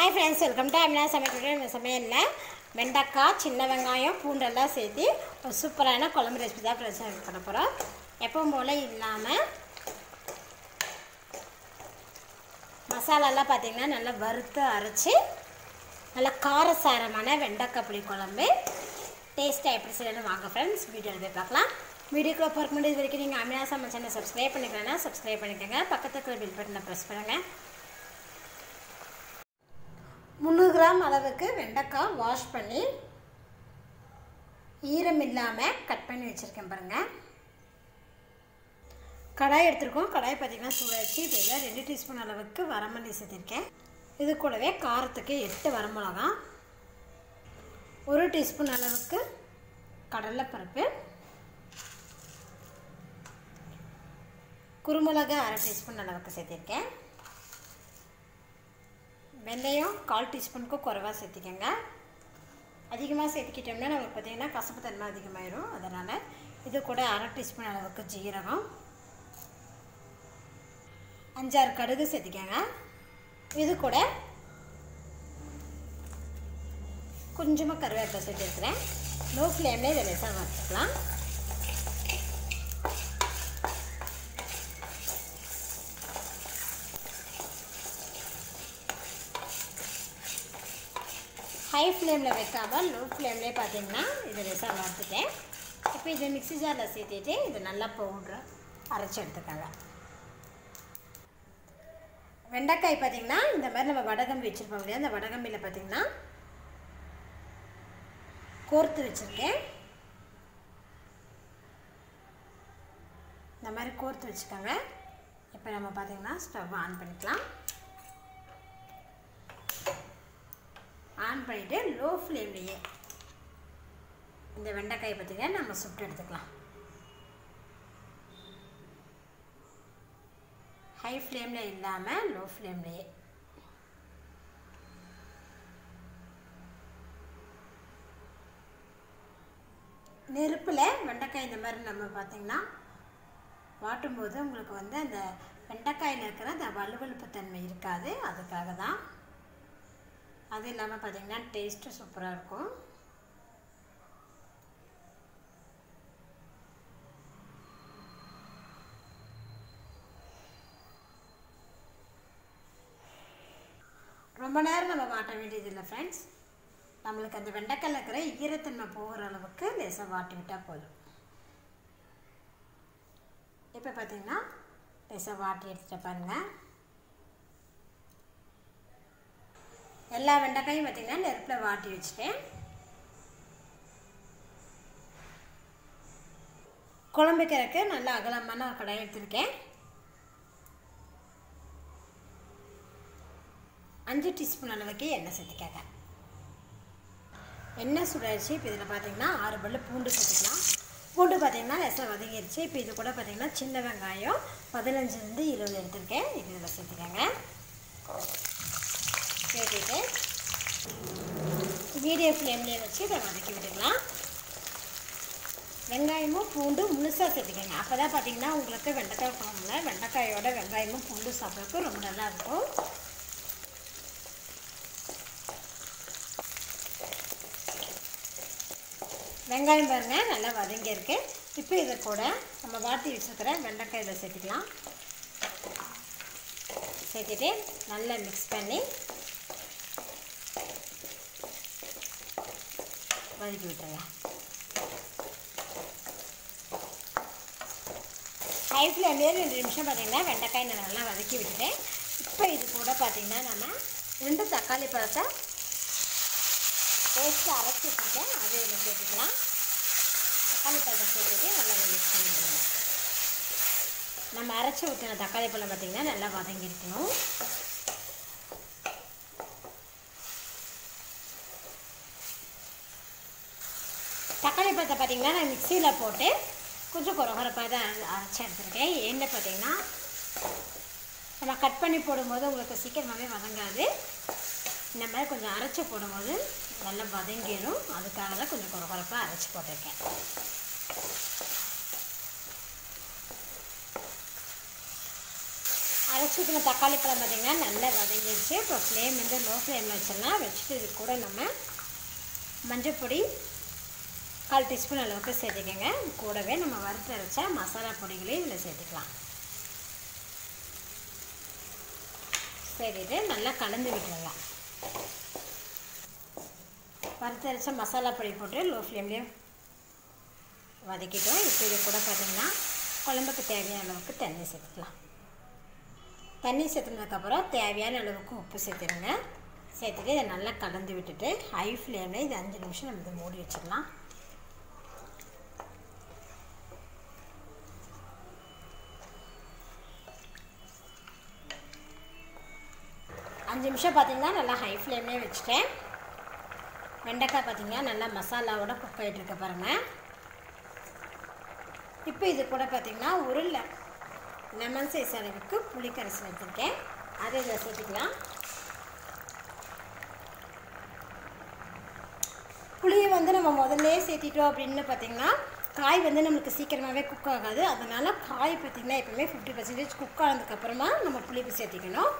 hi friends welcome to Amina சமைக்கிற இந்த சமையலில் வெண்டைக்காய் சின்ன வெங்காயம் பூண்டெல்லாம் சேர்த்து ஒரு சூப்பரான குழம்பு ரெசிபி தான் ஃப்ரெண்ட்ஸ் பண்ண போகிறோம் எப்பவும் போல் இல்லாமல் மசாலாலாம் பார்த்திங்கன்னா நல்லா வறுத்து அரைச்சி நல்லா காரசாரமான வெண்டைக்காய் புளி குழம்பு டேஸ்ட்டாக எப்படி செய்யணும் வாங்க ஃப்ரெண்ட்ஸ் வீடியோவில் போய் பார்க்கலாம் வீடியோக்குள்ளே பார்க்க முடியாது இது வரைக்கும் நீங்கள் அமினா சமைச்ச சேனல் சப்ஸ்கிரைப் பண்ணிக்கிறேன்னா சப்ஸ்கிரைப் பண்ணிக்கோங்க பக்கத்துக்கு பில் பட்டனை ப்ரெஸ் பண்ணுங்கள் முந்நூறு கிராம் அளவுக்கு வெண்டைக்காய் வாஷ் பண்ணி ஈரம் இல்லாமல் கட் பண்ணி வச்சுருக்கேன் பாருங்கள் கடாய் எடுத்துருக்கோம் கடாய் பார்த்திங்கன்னா சூடாச்சு இப்போ இதில் ரெண்டு டீஸ்பூன் அளவுக்கு வரமல்லி சேர்த்துருக்கேன் இது கூடவே காரத்துக்கு எட்டு வரமிளகா ஒரு டீஸ்பூன் அளவுக்கு கடலைப்பருப்பு குருமிளகு அரை டீஸ்பூன் அளவுக்கு சேர்த்திருக்கேன் வெந்தயம் கால் டீஸ்பூனுக்கு குறைவாக சேர்த்திக்கோங்க அதிகமாக சேர்த்துக்கிட்டோம்னா நமக்கு பார்த்திங்கன்னா கசப்பு தன்மை அதிகமாயிடும் அதனால் இது கூட அரை டீஸ்பூன் அளவுக்கு ஜீரகம் அஞ்சாறு கடுகு சேர்த்திக்கோங்க இது கூட கொஞ்சமாக கருவேப்பிலை சேர்த்துருக்குறேன் லோ ஃப்ளேமில் இதை லேசாக வறுத்துக்கலாம் ஹை ஃப்ளேமில் வைக்காமல் லோ ஃப்ளேம்லேயே பார்த்தீங்கன்னா இதை லேசாக வறுத்துட்டேன் இப்போ இதை மிக்ஸி ஜாரில் சேர்த்துட்டு இதை நல்லா பவுட்ரு அரைச்சி எடுத்துக்கோங்க வெண்டைக்காய் பார்த்திங்கன்னா இந்த மாதிரி நம்ம வடகம்பி வச்சுருப்போம் இல்லையா அந்த வடகம்பியில் பார்த்திங்கன்னா கோர்த்து வச்சுருக்கேன் இந்த மாதிரி கோர்த்து வச்சுக்கோங்க இப்போ நம்ம பார்த்திங்கன்னா ஸ்டவ் ஆன் பண்ணிக்கலாம் ஆன் பண்ணிவிட்டு லோ ஃப்ளேம்லேயே இந்த வெண்டைக்காய் பார்த்திங்கன்னா நம்ம சுட்டு எடுத்துக்கலாம் ஹை ஃப்ளேமில் இல்லாமல் லோ ஃப்ளேம்லேயே நெருப்பில் வெண்டைக்காய் இந்த மாதிரி நம்ம பார்த்திங்கன்னா வாட்டும்போது உங்களுக்கு வந்து அந்த வெண்டைக்காயில் இருக்கிற அந்த வலுவழுப்பு தன்மை இருக்காது அதுக்காக தான் அது இல்லாமல் பார்த்திங்கன்னா டேஸ்ட்டு சூப்பராக இருக்கும் ரொம்ப நேரம் நம்ம வாட்ட வேண்டியதில்லை ஃப்ரெண்ட்ஸ் நம்மளுக்கு அந்த வெண்டைக்காயில் இருக்கிற ஈரத்தன்மை போகிற அளவுக்கு லேசாக வாட்டி விட்டால் போதும் இப்போ பார்த்திங்கன்னா லேசாக வாட்டி எடுத்துகிட்ட பாருங்கள் எல்லா வெண்டைக்காயும் பார்த்திங்கன்னா நெருப்பில் வாட்டி வச்சுட்டேன் குழம்புக்கிறதுக்கு நல்லா அகலமான கடாய் எடுத்திருக்கேன் அஞ்சு டீஸ்பூன் அளவுக்கு எண்ணெய் சேர்த்துக்கங்க எண்ணெய் சுடாச்சு இப்போ இதில் பார்த்தீங்கன்னா ஆறு பல்லு பூண்டு சேர்த்துக்கலாம் பூண்டு பார்த்தீங்கன்னா லேசாக வதங்கிருச்சு இப்போ இது கூட பார்த்தீங்கன்னா சின்ன வெங்காயம் பதினஞ்சுலேருந்து இருபது எடுத்திருக்கேன் இது இதில் சேர்த்துக்கங்க சேர்த்துட்டு மீடியம் ஃப்ளேம்லேயே வச்சு இதை வதக்கி விட்டுக்கலாம் வெங்காயமும் பூண்டு முழுசாக சேர்த்துக்கங்க அப்போ தான் பார்த்தீங்கன்னா உங்களுக்கு வெண்டைக்காய் குழம்புல வெண்டைக்காயோட வெங்காயமும் பூண்டு சாப்பிட்றதுக்கு ரொம்ப நல்லா இருக்கும் வெங்காயம் பாருங்கள் நல்லா வதங்கியிருக்கு இப்போ இதை கூட நம்ம வாட்டி வச்சுருக்கிற வெண்டைக்காய் இதை சேர்த்துக்கலாம் சேர்த்துட்டு நல்லா மிக்ஸ் பண்ணி வதக்கி விட்டுருங்க ஹை ஃப்ளேம்லேயே ரெண்டு நிமிஷம் பார்த்திங்கன்னா வெண்டைக்காய் நான் நல்லா வதக்கி விட்டுட்டேன் இப்போ இது கூட பார்த்திங்கன்னா நம்ம ரெண்டு தக்காளி பழத்தை பேஸ்ட்டு அரைச்சி வச்சுருக்கேன் அதை இதில் சேர்த்துக்கலாம் தக்காளி பழத்தை சேர்த்துட்டு நல்லா மிக்ஸ் பண்ணிடுங்க நம்ம அரைச்சி ஊற்றின தக்காளி பழம் பார்த்திங்கன்னா நல்லா வதங்கிருக்கணும் தக்காளி பழத்தை பார்த்திங்கன்னா நான் மிக்சியில் போட்டு கொஞ்சம் குறகுறப்பாக தான் அரைச்சி எடுத்துருக்கேன் ஏன்னு பார்த்திங்கன்னா நம்ம கட் பண்ணி போடும்போது உங்களுக்கு சீக்கிரமாகவே வதங்காது இந்த மாதிரி கொஞ்சம் அரைச்சி போடும்போது நல்லா வதங்கிடும் அதுக்காக தான் கொஞ்சம் குறகுறப்பாக அரைச்சி போட்டிருக்கேன் அரைச்சி ஊற்றின தக்காளி பழம் பார்த்திங்கன்னா நல்லா வதங்கிடுச்சு இப்போ ஃப்ளேம் வந்து லோ ஃப்ளேமில் வச்சிடலாம் வச்சுட்டு இது கூட நம்ம மஞ்சள் பொடி கால் டீஸ்பூன் அளவுக்கு சேர்த்துக்கோங்க கூடவே நம்ம வறுத்து அரைச்ச மசாலா பொடிகளையும் இதில் சேர்த்துக்கலாம் சேர்த்துட்டு நல்லா கலந்து விட்டுருங்க வறுத்து அரைச்ச மசாலா பொடி போட்டு லோ ஃப்ளேம்லேயே வதக்கிட்டோம் இப்போ இது கூட பார்த்திங்கன்னா குழம்புக்கு தேவையான அளவுக்கு தண்ணி சேர்த்துக்கலாம் தண்ணி சேர்த்துனதுக்கப்புறம் தேவையான அளவுக்கு உப்பு சேர்த்துருங்க சேர்த்துட்டு இதை நல்லா கலந்து விட்டுட்டு ஹை ஃப்ளேமில் இது அஞ்சு நிமிஷம் நம்ம இதை மூடி வச்சிடலாம் அஞ்சு நிமிஷம் பார்த்திங்கன்னா நல்லா ஹை ஃப்ளேம்லேயே வச்சுட்டேன் வெண்டைக்காய் பார்த்திங்கன்னா நல்லா மசாலாவோட குக் ஆகிட்டு இருக்க பாருங்கள் இப்போ இது கூட பார்த்திங்கன்னா ஒரு லெமன் சைஸ் அளவுக்கு புளி கரைசல் எடுத்துருக்கேன் அதை இதில் சேர்த்துக்கலாம் புளியை வந்து நம்ம முதல்ல சேர்த்திட்டோம் அப்படின்னு பார்த்திங்கன்னா காய் வந்து நம்மளுக்கு சீக்கிரமாகவே குக் ஆகாது அதனால் காய் பார்த்திங்கன்னா எப்போவுமே ஃபிஃப்டி பர்சன்டேஜ் குக் ஆனதுக்கப்புறமா நம்ம புளிப்பு சேர்த்திக்கணும்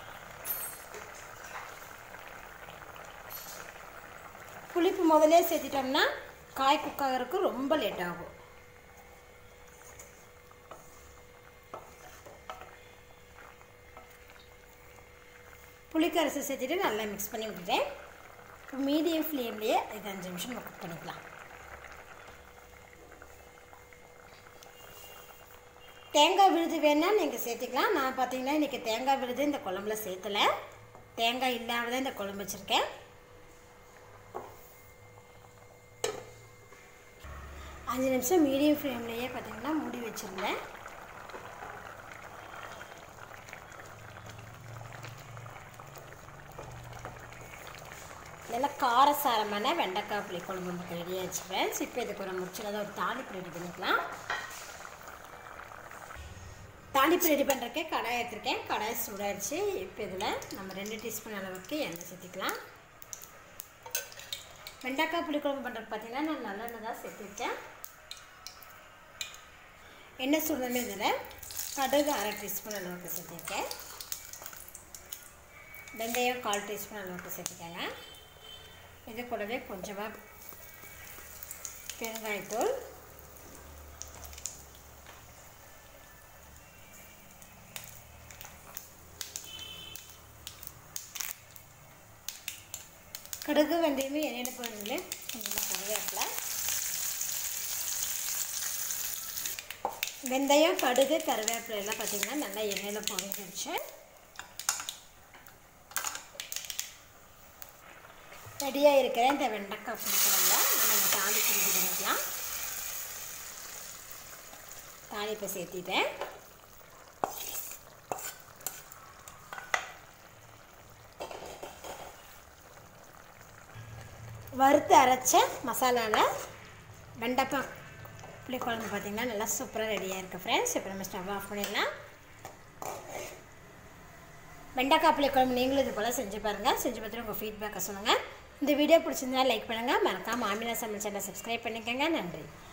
புளிப்பு முதல்ல சேர்த்திட்டோம்னா காய் குக் ஆகிறதுக்கு ரொம்ப லேட் ஆகும் புளிக்கரசை சேர்த்துட்டு நல்லா மிக்ஸ் பண்ணி விட்டுட்டேன் இப்போ மீடியம் ஃப்ளேம்லேயே இது அஞ்சு நிமிஷம் நம்ம குக் பண்ணிக்கலாம் தேங்காய் விழுது வேணால் நீங்கள் சேர்த்துக்கலாம் நான் பார்த்தீங்கன்னா இன்றைக்கி தேங்காய் விழுது இந்த குழம்புல சேர்த்தலை தேங்காய் இல்லாமல் தான் இந்த குழம்பு வச்சுருக்கேன் அஞ்சு நிமிஷம் மீடியம் ஃப்ளேம்லேயே பார்த்தீங்கன்னா மூடி வச்சுருந்தேன் நல்லா காரசாரமான வெண்டைக்காய் புளி குழம்பு நமக்கு ரெடி ஆச்சு ஃப்ரெண்ட்ஸ் இப்போ இதுக்கு ஒரு முடிச்சதாக ஒரு தாளிப்பு ரெடி பண்ணிக்கலாம் தாளிப்பு ரெடி பண்ணுறக்கே கடாய் எடுத்திருக்கேன் கடாய் சூடாயிடுச்சு இப்போ இதில் நம்ம ரெண்டு டீஸ்பூன் அளவுக்கு எண்ணெய் சேர்த்துக்கலாம் வெண்டைக்காய் புளி குழம்பு பண்ணுறது பார்த்தீங்கன்னா நான் நல்லெண்ணெய் தான் சேர்த்துருக்கேன் எண்ணெய் சுடுமே இதில் கடுகு அரை டீஸ்பூன் அளவுக்கு சேர்த்துருக்கேன் வெந்தயம் கால் டீஸ்பூன் அளவுக்கு சேர்த்துக்கோங்க இது கூடவே கொஞ்சமாக பெருங்காயத்தூள் கடுகு வெந்தயமே எண்ணெயில் போடுங்களே கொஞ்சமாக கருவேப்பிலை வெந்தயம் கடுகு கருவேப்பிலை எல்லாம் பார்த்திங்கன்னா நல்லா எண்ணெயில் பொறிஞ்சிருச்சு ரெடியாக இருக்கிற இந்த வெண்டைக்காய் பிடிக்கிறவங்க நம்ம தாளிப்பு ரெடி பண்ணிக்கலாம் தாளிப்பை சேர்த்திட்டேன் வறுத்து அரைச்ச மசாலாவில் வெண்டைக்காய் புளி குழம்பு பார்த்திங்கன்னா நல்லா சூப்பராக ரெடியாக இருக்குது ஃப்ரெண்ட்ஸ் இப்போ நம்ம ஸ்டவ் ஆஃப் பண்ணிடலாம் வெண்டைக்காய் புளி குழம்பு நீங்களும் இது போல் செஞ்சு பாருங்கள் செஞ்சு பார்த்துட்டு உங்கள் ஃபீட்பேக்கை சொல்லுங்கள் இந்த வீடியோ பிடிச்சிருந்தா லைக் பண்ணுங்கள் மறக்காம மாமினா சமையல் சேனலை சப்ஸ்கிரைப் பண்ணிக்கோங்க நன்றி